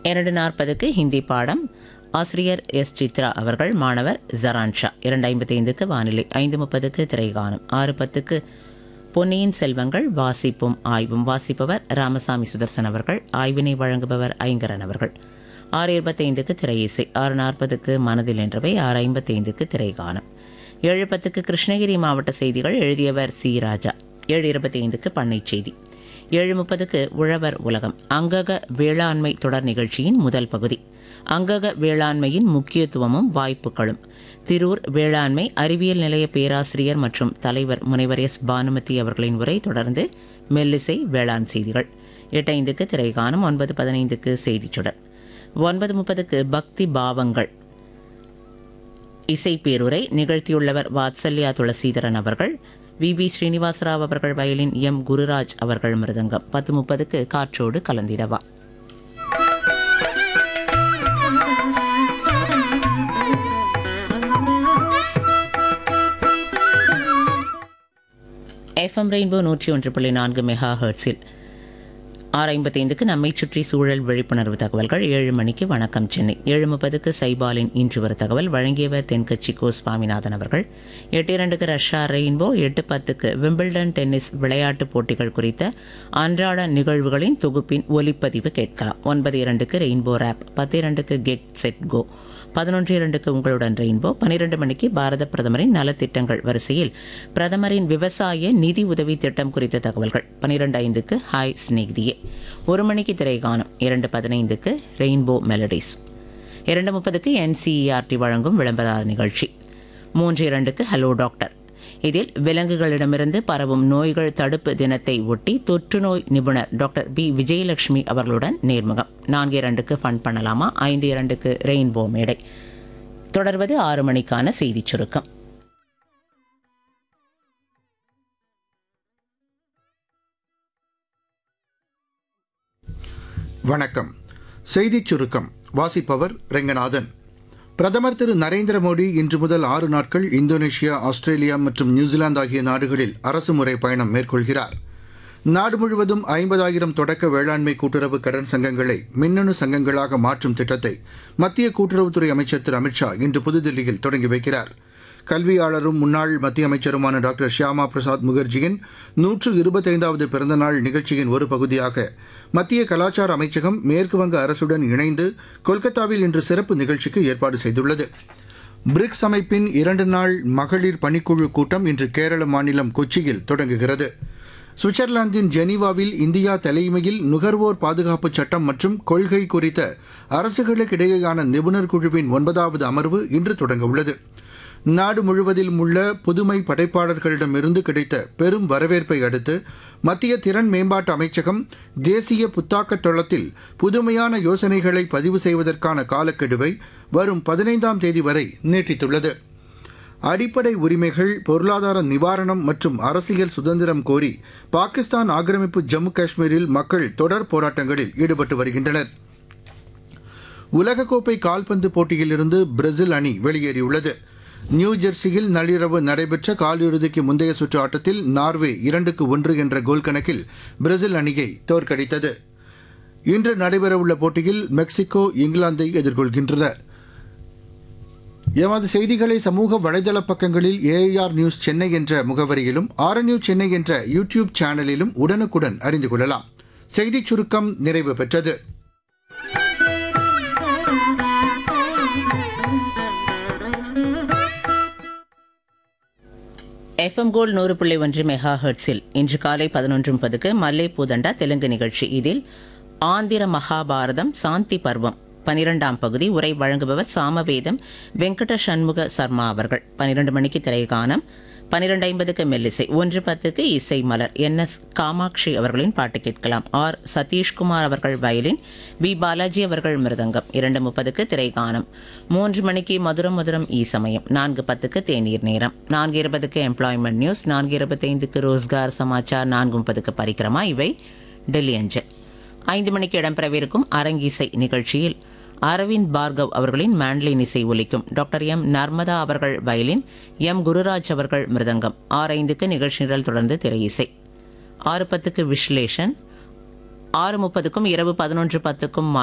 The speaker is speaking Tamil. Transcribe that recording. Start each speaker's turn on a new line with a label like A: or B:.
A: இரண்டு நாற்பதுக்கு ஹிந்தி பாடம் ஆசிரியர் எஸ் சித்ரா அவர்கள் மாணவர் ஜரான் ஷா இரண்டு ஐம்பத்தைந்துக்கு வானிலை ஐந்து முப்பதுக்கு திரைகானம் ஆறு பத்துக்கு பொன்னியின் செல்வங்கள் வாசிப்பும் ஆய்வும் வாசிப்பவர் ராமசாமி சுதர்சன் அவர்கள் ஆய்வினை வழங்குபவர் ஐங்கரன் அவர்கள் ஆறு இருபத்தைந்துக்கு திரை இசை ஆறு நாற்பதுக்கு மனதில் என்றவை ஆறு ஐம்பத்தைந்துக்கு திரைகானம் ஏழு பத்துக்கு கிருஷ்ணகிரி மாவட்ட செய்திகள் எழுதியவர் சி ராஜா ஏழு இருபத்தி ஐந்துக்கு பண்ணை செய்தி ஏழு முப்பதுக்கு உழவர் உலகம் அங்கக வேளாண்மை தொடர் நிகழ்ச்சியின் முதல் பகுதி அங்கக வேளாண்மையின் முக்கியத்துவமும் வாய்ப்புகளும் திரூர் வேளாண்மை அறிவியல் நிலைய பேராசிரியர் மற்றும் தலைவர் முனைவர் எஸ் பானுமதி அவர்களின் உரை தொடர்ந்து மெல்லிசை வேளாண் செய்திகள் எட்டைந்துக்கு திரைகானம் ஒன்பது பதினைந்துக்கு செய்திச் சுடர் ஒன்பது முப்பதுக்கு பக்தி பாவங்கள் இசை பேருரை நிகழ்த்தியுள்ளவர் வாத்சல்யா துளசீதரன் அவர்கள் வி பி ஸ்ரீனிவாசராவ் அவர்கள் வயலின் எம் குருராஜ் அவர்கள் மிருதங்கம் பத்து முப்பதுக்கு காற்றோடு கலந்திடவா எஃப்எம் ரெயின்போ நூற்றி ஒன்று புள்ளி நான்கு மெகா ஹெர்ட்ஸில் ஆறு ஐம்பத்தைந்துக்கு நம்மை சுற்றி சூழல் விழிப்புணர்வு தகவல்கள் ஏழு மணிக்கு வணக்கம் சென்னை ஏழு முப்பதுக்கு சைபாலின் இன்று ஒரு தகவல் வழங்கியவர் தென்கட்சி கோ சுவாமிநாதன் அவர்கள் எட்டு இரண்டுக்கு ரஷ்யா ரெயின்போ எட்டு பத்துக்கு விம்பிள்டன் டென்னிஸ் விளையாட்டுப் போட்டிகள் குறித்த அன்றாட நிகழ்வுகளின் தொகுப்பின் ஒலிப்பதிவு கேட்கலாம் ஒன்பது இரண்டுக்கு ரெயின்போ ரேப் பத்து இரண்டுக்கு கெட் செட் கோ பதினொன்று இரண்டுக்கு உங்களுடன் ரெயின்போ பன்னிரண்டு மணிக்கு பாரத பிரதமரின் நலத்திட்டங்கள் வரிசையில் பிரதமரின் விவசாய நிதி உதவி திட்டம் குறித்த தகவல்கள் பன்னிரெண்டு ஐந்துக்கு ஹாய் ஸ்நேகிதியே ஒரு மணிக்கு திரைகானம் இரண்டு பதினைந்துக்கு ரெயின்போ மெலடிஸ் இரண்டு முப்பதுக்கு என்சிஇஆர்டி வழங்கும் விளம்பர நிகழ்ச்சி மூன்று இரண்டுக்கு ஹலோ டாக்டர் இதில் விலங்குகளிடமிருந்து பரவும் நோய்கள் தடுப்பு தினத்தை ஒட்டி தொற்று நோய் நிபுணர் டாக்டர் பி விஜயலட்சுமி அவர்களுடன் நேர்முகம் நான்கு இரண்டுக்கு ஃபன் பண்ணலாமா ஐந்து இரண்டுக்கு ரெயின்போ மேடை தொடர்வது ஆறு மணிக்கான செய்திச் சுருக்கம்
B: வணக்கம் செய்திச் சுருக்கம் வாசிப்பவர் ரெங்கநாதன் பிரதமர் திரு நரேந்திர மோடி இன்று முதல் ஆறு நாட்கள் இந்தோனேஷியா ஆஸ்திரேலியா மற்றும் நியூசிலாந்து ஆகிய நாடுகளில் அரசுமுறை பயணம் மேற்கொள்கிறார் நாடு முழுவதும் ஐம்பதாயிரம் தொடக்க வேளாண்மை கூட்டுறவு கடன் சங்கங்களை மின்னணு சங்கங்களாக மாற்றும் திட்டத்தை மத்திய கூட்டுறவுத்துறை அமைச்சர் திரு அமித்ஷா இன்று புதுதில்லியில் தொடங்கி வைக்கிறார் கல்வியாளரும் முன்னாள் மத்திய அமைச்சருமான டாக்டர் ஷியாமா பிரசாத் முகர்ஜியின் நூற்று இருபத்தைந்தாவது பிறந்தநாள் நிகழ்ச்சியின் ஒரு பகுதியாக மத்திய கலாச்சார அமைச்சகம் மேற்குவங்க அரசுடன் இணைந்து கொல்கத்தாவில் இன்று சிறப்பு நிகழ்ச்சிக்கு ஏற்பாடு செய்துள்ளது பிரிக்ஸ் அமைப்பின் இரண்டு நாள் மகளிர் பணிக்குழு கூட்டம் இன்று கேரள மாநிலம் கொச்சியில் தொடங்குகிறது சுவிட்சர்லாந்தின் ஜெனீவாவில் இந்தியா தலைமையில் நுகர்வோர் பாதுகாப்பு சட்டம் மற்றும் கொள்கை குறித்த அரசுகளுக்கிடையேயான நிபுணர் குழுவின் ஒன்பதாவது அமர்வு இன்று தொடங்கவுள்ளது நாடு முழுவதிலும் உள்ள புதுமை படைப்பாளர்களிடமிருந்து கிடைத்த பெரும் வரவேற்பை அடுத்து மத்திய திறன் மேம்பாட்டு அமைச்சகம் தேசிய புத்தாக்க தளத்தில் புதுமையான யோசனைகளை பதிவு செய்வதற்கான காலக்கெடுவை வரும் பதினைந்தாம் தேதி வரை நீட்டித்துள்ளது அடிப்படை உரிமைகள் பொருளாதார நிவாரணம் மற்றும் அரசியல் சுதந்திரம் கோரி பாகிஸ்தான் ஆக்கிரமிப்பு ஜம்மு காஷ்மீரில் மக்கள் தொடர் போராட்டங்களில் ஈடுபட்டு வருகின்றனர் உலகக்கோப்பை கால்பந்து போட்டியிலிருந்து பிரேசில் அணி வெளியேறியுள்ளது நியூ ஜெர்சியில் நள்ளிரவு நடைபெற்ற காலிறுதிக்கு முந்தைய சுற்று ஆட்டத்தில் நார்வே இரண்டுக்கு ஒன்று என்ற கோல் கணக்கில் பிரேசில் அணியை தோற்கடித்தது இன்று நடைபெறவுள்ள போட்டியில் மெக்சிகோ இங்கிலாந்தை எதிர்கொள்கின்றன எமது செய்திகளை சமூக வலைதள பக்கங்களில் ஏஐஆர் நியூஸ் சென்னை என்ற முகவரியிலும் ஆர் நியூஸ் சென்னை என்ற யூடியூப் சேனலிலும் உடனுக்குடன் அறிந்து கொள்ளலாம் செய்திச் சுருக்கம் நிறைவு பெற்றது
A: எஃப்எம் கோல்ட் நூறு புள்ளி ஒன்று மெகா ஹெர்ட்ஸில் இன்று காலை பதினொன்று முப்பதுக்கு மல்லை பூதண்டா தெலுங்கு நிகழ்ச்சி இதில் ஆந்திர மகாபாரதம் சாந்தி பர்வம் பனிரெண்டாம் பகுதி உரை வழங்குபவர் சாமவேதம் வெங்கட சண்முக சர்மா அவர்கள் பன்னிரண்டு மணிக்கு திரைகானம் பன்னிரெண்டு ஐம்பதுக்கு மெல்லிசை ஒன்று பத்துக்கு இசை மலர் என் எஸ் காமாட்சி அவர்களின் பாட்டு கேட்கலாம் ஆர் சதீஷ்குமார் அவர்கள் வயலின் வி பாலாஜி அவர்கள் மிருதங்கம் இரண்டு முப்பதுக்கு திரைகானம் மூன்று மணிக்கு மதுரம் மதுரம் ஈ சமயம் நான்கு பத்துக்கு தேநீர் நேரம் நான்கு இருபதுக்கு எம்ப்ளாய்மெண்ட் நியூஸ் நான்கு இருபத்தைந்துக்கு ரோஸ்கார் சமாச்சார் நான்கு முப்பதுக்கு பரிக்கிரமா இவை டெல்லி அஞ்சல் ஐந்து மணிக்கு இடம்பெறவிருக்கும் அரங்கிசை நிகழ்ச்சியில் அரவிந்த் பார்கவ் அவர்களின் மேண்ட்லின் இசை ஒலிக்கும் டாக்டர் எம் நர்மதா அவர்கள் வயலின் எம் குருராஜ் அவர்கள் மிருதங்கம் ஆறு ஐந்துக்கு நிகழ்ச்சி நிரல் தொடர்ந்து திரை இசை ஆறு பத்துக்கு விஸ்லேஷன் ஆறு முப்பதுக்கும் இரவு பதினொன்று பத்துக்கும்